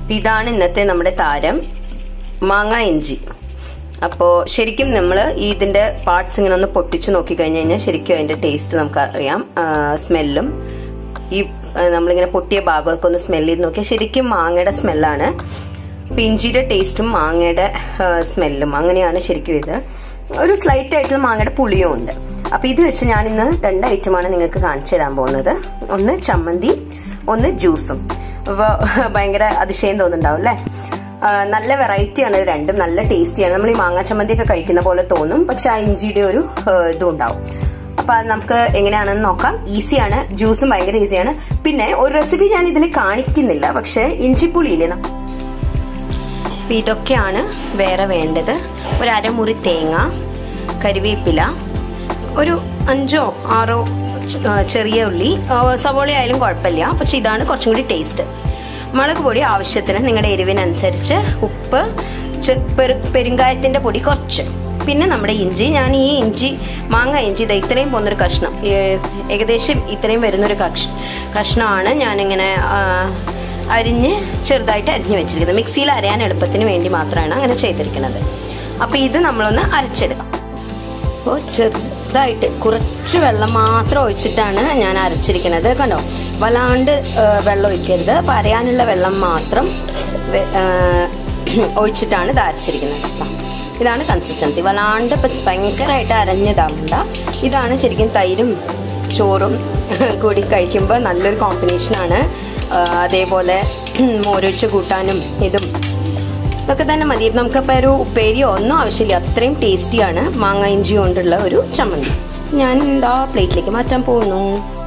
ഇതാണ് ഇന്നത്തെ നമ്മുടെ താരം മാങ്ങ ഇഞ്ചി അപ്പോ ശരിക്കും നമ്മൾ ഇതിന്റെ പാർട്സ് ഇങ്ങനെ ഒന്ന് പൊട്ടിച്ചു നോക്കി കഴിഞ്ഞു കഴിഞ്ഞാൽ ശരിക്കും അതിന്റെ ടേസ്റ്റ് നമുക്ക് അറിയാം സ്മെല്ലും ഈ ആ, നമ്മളിങ്ങനെ പൊട്ടിയ ഭാഗമൊക്കെ ഒന്ന് സ്മെല് ചെയ്ത് നോക്കിയാൽ ശരിക്കും മാങ്ങയുടെ സ്മെല്ലാണ് അപ്പൊ ഇഞ്ചിയുടെ ടേസ്റ്റും മാങ്ങയുടെ ആ, സ്മെല്ലും അങ്ങനെയാണ് ശരിക്കും ഇത് ഒരു സ്ലൈറ്റ് ആയിട്ടുള്ള മാങ്ങയുടെ പുളിയും ഉണ്ട് അപ്പൊ ഇത് വെച്ച് ഞാൻ ഇന്ന് രണ്ട് ഐറ്റമാണ് നിങ്ങൾക്ക് കാണിച്ചു തരാൻ പോകുന്നത് ഒന്ന് ചമ്മന്തി ഒന്ന് ജ്യൂസും അപ്പൊ ഭയങ്കര അതിശയം തോന്നുന്നുണ്ടാവും അല്ലേ ആ, നല്ല വെറൈറ്റി ആണ് ഇത് രണ്ടും നല്ല ടേസ്റ്റിയാണ് നമ്മൾ ഈ മാങ്ങാ ചമ്മന്തി ഒക്കെ കഴിക്കുന്ന പോലെ തോന്നും പക്ഷെ ആ ഇഞ്ചിയുടെ ഒരു ആ, ഇതും ഉണ്ടാവും അപ്പൊ അത് നമുക്ക് എങ്ങനെയാണെന്ന് നോക്കാം ഈസിയാണ് ജ്യൂസും ഭയങ്കര ഈസിയാണ് പിന്നെ ഒരു റെസിപ്പി ഞാൻ ഇതിൽ കാണിക്കുന്നില്ല പക്ഷെ ഇഞ്ചിപ്പുളിയില്ലേ ന- അപ്പൊ ഇതൊക്കെയാണ് വേറെ വേണ്ടത് ഒരു അരമുറി തേങ്ങ കരിവേപ്പില ഒരു അഞ്ചോ ആറോ ചെ- ആ, ചെറിയ ഉള്ളി ആ, സവോള ആയാലും കുഴപ്പമില്ല പക്ഷെ ഇതാണ് കുറച്ചും കൂടി ടേസ്റ്റ് മുളക് പൊടി ആവശ്യത്തിന് നിങ്ങളുടെ എരിവിനനുസരിച്ച് ഉപ്പ് ചെ- പെരു- പെരുങ്കായത്തിന്റെ പൊടി കുറച്ച് പിന്നെ നമ്മുടെ ഇഞ്ചി ഞാൻ ഈ ഇഞ്ചി മാങ്ങ ഇഞ്ചി ഇത് ഇത്രയും പോകുന്നൊരു കഷ്ണം ഏ- ഏകദേശം ഇത്രയും വരുന്നൊരു കഷ് കഷ്ണമാണ് ഞാനിങ്ങനെ ആ, അരിഞ്ഞ് ചെറുതായിട്ട് അരിഞ്ഞു വെച്ചിരിക്കുന്നത് മിക്സിയിൽ അരയാൻ എളുപ്പത്തിന് വേണ്ടി മാത്രമാണ് അങ്ങനെ ചെയ്തിരിക്കുന്നത് അപ്പൊ ഇത് നമ്മളൊന്ന് അരച്ചെടുക്കാം അപ്പോൾ ചെറുതായിട്ട് കുറച്ച് വെള്ളം മാത്രം ഒഴിച്ചിട്ടാണ് ഞാൻ അരച്ചിരിക്കുന്നത് കണ്ടോ വല്ലാണ്ട് ആ, വെള്ളം ഒഴിക്കരുത് അപ്പൊ അരയാനുള്ള വെള്ളം മാത്രം വെ- ആ, ഒഴിച്ചിട്ടാണ് ഇത് അരച്ചിരിക്കുന്നത് ദാ. ഇതാണ് കൺസിസ്റ്റൻസി വല്ലാണ്ട് ഇപ്പൊ ഭയങ്കരമായിട്ട് അരഞ്ഞതാവണ്ട ഇതാണ് ശരിക്കും തൈരും ചോറും കൂടി കഴിക്കുമ്പോൾ നല്ലൊരു കോമ്പിനേഷനാണ് അതേപോലെ മോരൊഴിച്ച് കൂട്ടാനും ഇതും ഇതൊക്കെ തന്നെ മതി നമുക്കപ്പോൾ ഒരു ഉപ്പേരിയോ ഒന്നും ആവശ്യമില്ല അത്രയും ടേസ്റ്റിയാണ് മാങ്ങ ഇഞ്ചി കൊണ്ടുള്ള ഒരു ചമ്മന്തി ഞാൻ എന്താ പ്ലേറ്റിലേക്ക് മാറ്റാൻ പോകുന്നു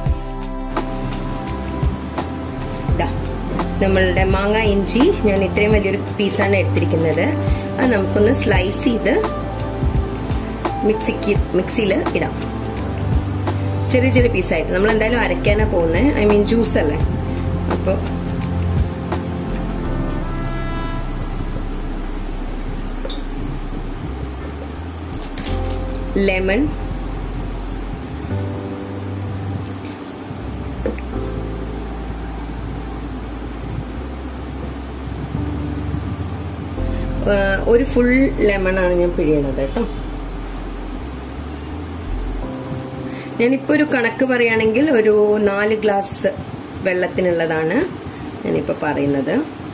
ദാ, നമ്മളുടെ മാങ്ങ ഇഞ്ചി ഞാൻ ഇത്രയും വലിയൊരു പീസാണ് എടുത്തിരിക്കുന്നത് അത് നമുക്കൊന്ന് സ്ലൈസ് ചെയ്ത് മിക്സിക്ക് മിക്സിയിൽ ഇടാം ചെറിയ ചെറിയ പീസായിട്ട് നമ്മൾ എന്തായാലും അരയ്ക്കാനാ പോകുന്നത് ഐ മീൻ ജ്യൂസ് അല്ലേ അപ്പോൾ ലെമൺ ഒരു ഫുൾ ലെമൺ ആണ് ഞാൻ പിഴിയണത് കേട്ടോ ഞാനിപ്പോ ഒരു കണക്ക് പറയുകയാണെങ്കിൽ ഒരു നാല് ഗ്ലാസ് വെള്ളത്തിനുള്ളതാണ് ഞാനിപ്പോ പറയുന്നത്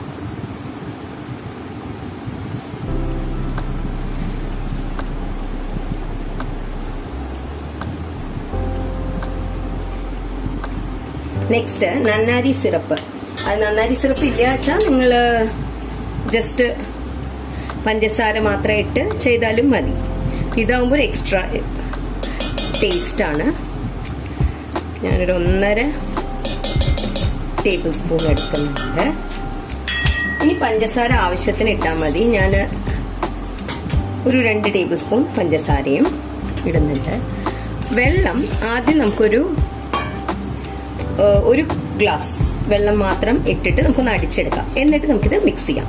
നെക്സ്റ്റ് നന്നാരി സിറപ്പ് അത് നന്നാരി സിറപ്പ് ഇല്ല വെച്ചാൽ നിങ്ങൾ ജസ്റ്റ് പഞ്ചസാര മാത്രം ഇട്ട് ചെയ്താലും മതി ഇതാവുമ്പോൾ എക്സ്ട്രാ ടേസ്റ്റ് ആണ് ഞാനൊരു ഒന്നര ടേബിൾ സ്പൂൺ എടുക്കുന്നുണ്ട് ഇനി പഞ്ചസാര ആവശ്യത്തിന് ഇട്ടാൽ മതി ഞാൻ ഒരു രണ്ട് ടേബിൾ സ്പൂൺ പഞ്ചസാരയും ഇടുന്നുണ്ട് വെള്ളം ആദ്യം നമുക്കൊരു ഏഹ്, ഒരു ഗ്ലാസ് വെള്ളം മാത്രം ഇട്ടിട്ട് നമുക്കൊന്ന് അടിച്ചെടുക്കാം എന്നിട്ട് നമുക്കിത് മിക്സ് ചെയ്യാം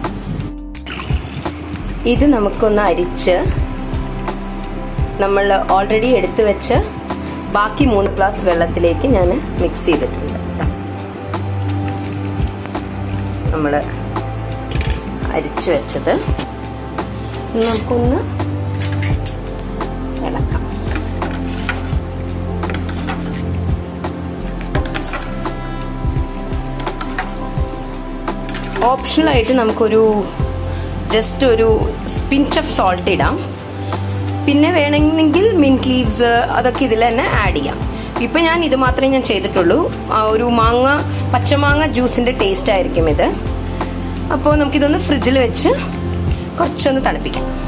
ഇത് നമുക്കൊന്ന് അരിച്ച് നമ്മൾ ഓൾറെഡി എടുത്തു വെച്ച ബാക്കി മൂന്ന് ഗ്ലാസ് വെള്ളത്തിലേക്ക് ഞാൻ മിക്സ് ചെയ്തിട്ടുണ്ട് നമ്മൾ അരിച്ചു വെച്ചത് നമുക്കൊന്ന് ഇളക്കാം ഓപ്ഷണലായിട്ട് നമുക്കൊരു ജസ്റ്റ് ഒരു പിഞ്ച് ഓഫ് സോൾട്ട് ഇടാം പിന്നെ വേണമെങ്കിൽ മിന്റ് ലീവ്സ് അതൊക്കെ ഇതിൽ തന്നെ ആഡ് ചെയ്യാം ഇപ്പൊ ഞാൻ ഇത് മാത്രമേ ഞാൻ ചെയ്തിട്ടുള്ളൂ ആ ഒരു മാങ്ങ പച്ചമാങ്ങ ജ്യൂസിന്റെ ടേസ്റ്റ് ആയിരിക്കും ഇത് അപ്പോൾ നമുക്കിതൊന്ന് ഫ്രിഡ്ജിൽ വെച്ച് കുറച്ചൊന്ന് തണുപ്പിക്കാം